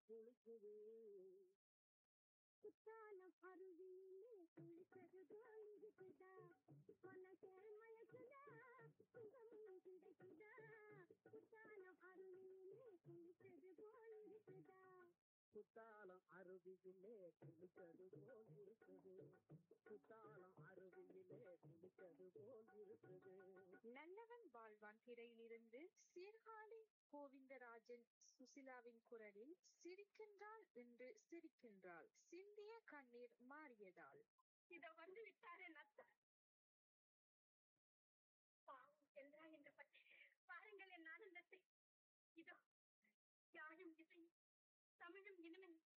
குளிக்குது குத்தாலம் அருவியிலே குளித்தது போல் இருக்குதா உனக்கே மயக்குதா சுகமும் கிடைக்குதா குத்தாலம் அருவியிலே குளித்தது போல் இருக்குதா குத்தாலம் அருவியிலே குளித்தது போல் இருக்குது குத்தாலம் அருவியிலே குளித்தது போல் இருக்குது நல்லவன் வாழ்வான் திரையிலிருந்து சீர்காழி கோவிந்தராஜன் சுசிலாவின் குரலில் சிரிக்கின்றாள் என்று சிரிக்கின்றாள் சிந்திய கண்ணீர் மாறியதால் இதோ வந்து விட்டாரே நத்தா பாவம் சென்றா என்று பற்றி பாருங்கள் என் ஆனந்தத்தை இதோ யாழும் இசையும் தமிழும் இனிமையும்